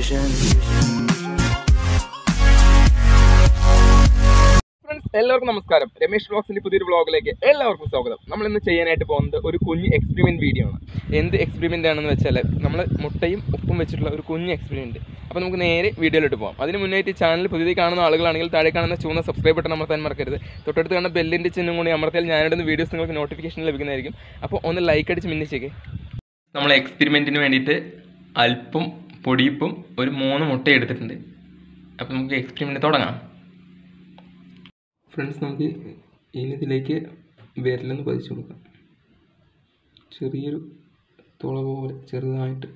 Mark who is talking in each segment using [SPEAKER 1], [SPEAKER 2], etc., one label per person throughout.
[SPEAKER 1] vision.
[SPEAKER 2] Friends എല്ലാവർക്കും നമസ്കാരം രമേഷ് വ്ളോഗ്സിന്റെ പുതിയൊരു വ്ളോഗിലേക്ക് എല്ലാവർക്കും സ്വാഗതം നമ്മൾ ഇന്ന് ചെയ്യാനായിട്ട് പോകുന്നത് ഒരു കുഞ്ഞ് എക്സ്പെരിമെന്റ് വീഡിയോ ആണ് എന്ത് എക്സ്പെരിമെന്റ് ആണെന്ന് വെച്ചാൽ നമ്മൾ മുട്ടയും ഉപ്പും വെച്ചിട്ടുള്ള ഒരു കുഞ്ഞ് എക്സ്പെരിമെന്റ് അപ്പോൾ നമുക്ക് നേരെ വീഡിയോയിലോട്ട് പോകാം അതിന് മുന്നായിട്ട് ചാനൽ പുതിയതായി കാണുന്ന ആളുകളാണെങ്കിൽ താഴെ കാണുന്ന ചുവന്ന സബ്സ്ക്രൈബ് ബട്ടൺ അമർത്താൻ മറക്കരുത് തൊട്ടടുത്ത് കാണുന്ന ബെല്ലിന്റെ ചിഹ്നം കൂടി അമർത്തിയാൽ ഞാനിടുന്ന വീഡിയോസ് നിങ്ങൾക്ക് നോട്ടിഫിക്കേഷൻ ലഭിക്കുന്നതായിരിക്കും അപ്പോൾ ഒന്ന് ലൈക്ക് അടിച്ച് മിന്നിച്ചേക്ക് നമ്മൾ എക്സ്പെരിമെന്റിന് വേണ്ടിയിട്ട് അല്പം പൊടിയിപ്പും ഒരു മൂന്ന് മുട്ട എടുത്തിട്ടുണ്ട് അപ്പോൾ നമുക്ക് എക്സ്പെരിമെന്റ് തുടങ്ങാം ഫ്രണ്ട്സ് നമുക്ക് ഇനി ഇതിലേക്ക് വിരലൊന്ന് പതിച്ചു കൊടുക്കാം ചെറിയൊരു തുള പോലെ ചെറുതായിട്ട്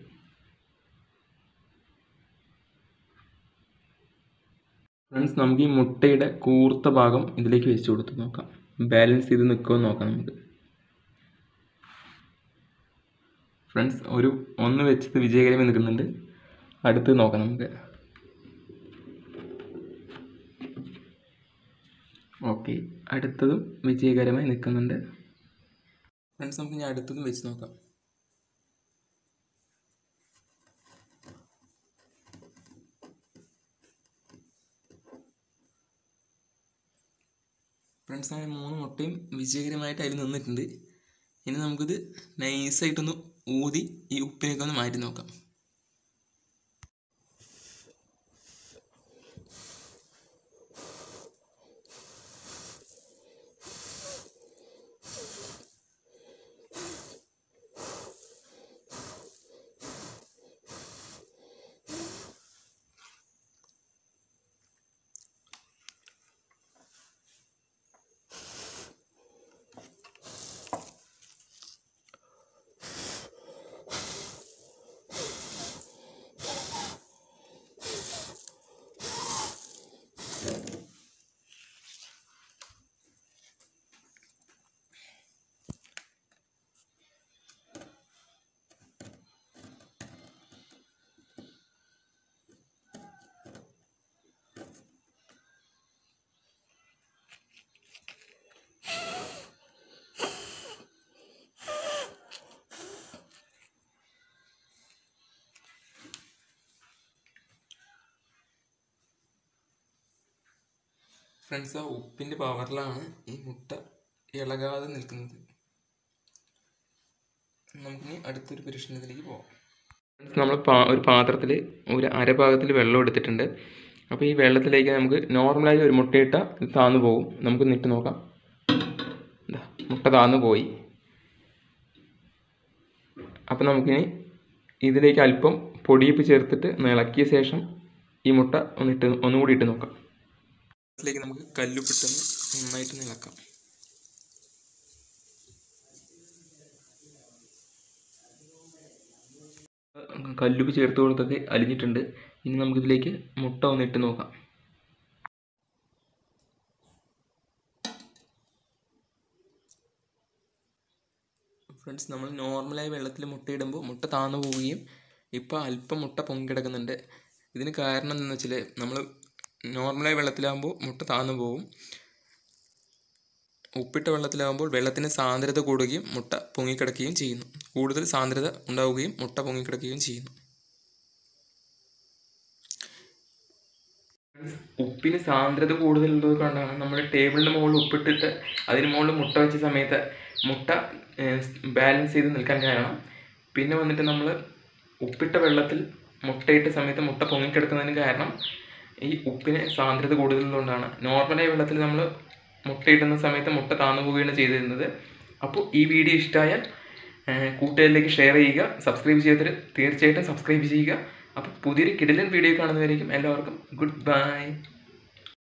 [SPEAKER 2] ഫ്രണ്ട്സ് നമുക്ക് ഈ മുട്ടയുടെ കൂർത്ത ഭാഗം ഇതിലേക്ക് വെച്ച് കൊടുത്ത് നോക്കാം ബാലൻസ് ചെയ്ത് നിൽക്കുമോ നോക്കാം നമുക്ക് ഫ്രണ്ട്സ് ഒരു ഒന്ന് വെച്ചത് വിജയകരമായി നിൽക്കുന്നുണ്ട് അടുത്ത് നോക്കാം നമുക്ക് ഓക്കെ അടുത്തതും വിജയകരമായി നിൽക്കുന്നുണ്ട് ഫ്രണ്ട്സ് നമുക്ക് ഇനി അടുത്തതും വെച്ച് നോക്കാം ഫ്രണ്ട്സ് അങ്ങനെ മൂന്ന് മുട്ടയും വിജയകരമായിട്ട് അതിൽ നിന്നിട്ടുണ്ട് ഇനി നമുക്കിത് നൈസായിട്ടൊന്ന് ഊതി ഈ ഉപ്പിനൊക്കെ ഒന്ന് മാറ്റി നോക്കാം ഫ്രണ്ട്സ് ആ ഉപ്പിൻ്റെ പവറിലാണ് ഈ മുട്ട ഇളകാതെ നിൽക്കുന്നത് നമുക്കിനി അടുത്തൊരു പരീക്ഷണത്തിലേക്ക് പോകാം നമ്മൾ ഒരു പാത്രത്തിൽ ഒരു അരഭാഗത്തിൽ വെള്ളം എടുത്തിട്ടുണ്ട് അപ്പോൾ ഈ വെള്ളത്തിലേക്ക് നമുക്ക് നോർമലായി ഒരു മുട്ടയിട്ട ഇത് താന്നു പോകും നമുക്ക് നിട്ട് നോക്കാം ദാ, മുട്ട താന്നു പോയി അപ്പോൾ നമുക്കിനി ഇതിലേക്ക് അല്പം പൊടിയിപ്പ് ചേർത്തിട്ട് ഒന്ന് ഇളക്കിയ ശേഷം ഈ മുട്ട ഒന്നിട്ട് ഒന്നുകൂടി ഇട്ട് നോക്കാം ഇതിലേക്ക് നമുക്ക് കല്ലുപ്പിട്ടൊന്ന് നന്നായിട്ട് ഇളക്കാം കല്ലുപ്പ് ചേർത്ത് കൊടുത്തൊക്കെ അലിഞ്ഞിട്ടുണ്ട് ഇനി നമുക്കിതിലേക്ക് മുട്ട ഒന്ന് ഇട്ട് നോക്കാം ഫ്രണ്ട്സ് നമ്മൾ നോർമലായി വെള്ളത്തിൽ മുട്ടയിടുമ്പോൾ മുട്ട താന്നു പോവുകയും ഇപ്പോൾ അല്പം മുട്ട പൊങ്ങിക്കിടക്കുന്നുണ്ട് ഇതിന് കാരണം എന്താണെന്ന് വെച്ചാൽ നമ്മൾ നോർമലായി വെള്ളത്തിലാകുമ്പോൾ മുട്ട താന്നു പോകും ഉപ്പിട്ട വെള്ളത്തിലാകുമ്പോൾ വെള്ളത്തിന് സാന്ദ്രത കൂടുകയും മുട്ട പൊങ്ങിക്കിടക്കുകയും ചെയ്യുന്നു കൂടുതൽ സാന്ദ്രത ഉണ്ടാവുകയും മുട്ട പൊങ്ങിക്കിടക്കുകയും ചെയ്യുന്നു ഉപ്പിന് സാന്ദ്രത കൂടുതലുള്ളത് കൊണ്ടാണ് നമ്മൾ ടേബിളിന് മുകളിൽ ഉപ്പിട്ടിട്ട് അതിന് മുകളിൽ മുട്ട വെച്ച സമയത്ത് മുട്ട ബാലൻസ് ചെയ്ത് നിൽക്കാൻ കാരണം പിന്നെ വന്നിട്ട് നമ്മൾ ഉപ്പിട്ട വെള്ളത്തിൽ മുട്ടയിട്ട സമയത്ത് മുട്ട പൊങ്ങിക്കിടക്കുന്നതിന് കാരണം ഈ ഉപ്പിന് സാന്ദ്രത കൂടുതലുള്ളതുകൊണ്ടാണ് നോർമലായി വെള്ളത്തിൽ നമ്മൾ മുട്ടയിടുന്ന സമയത്ത് മുട്ട താന്നു പോവുകയാണ് ചെയ്തിരുന്നത് അപ്പോൾ ഈ വീഡിയോ ഇഷ്ടമായാൽ കൂട്ടുകാരിലേക്ക് ഷെയർ ചെയ്യുക സബ്സ്ക്രൈബ് ചെയ്തിട്ട് തീർച്ചയായിട്ടും സബ്സ്ക്രൈബ് ചെയ്യുക അപ്പോൾ പുതിയൊരു കിടിലൻ വീഡിയോ കാണുന്നവരായിരിക്കും എല്ലാവർക്കും ഗുഡ് ബൈ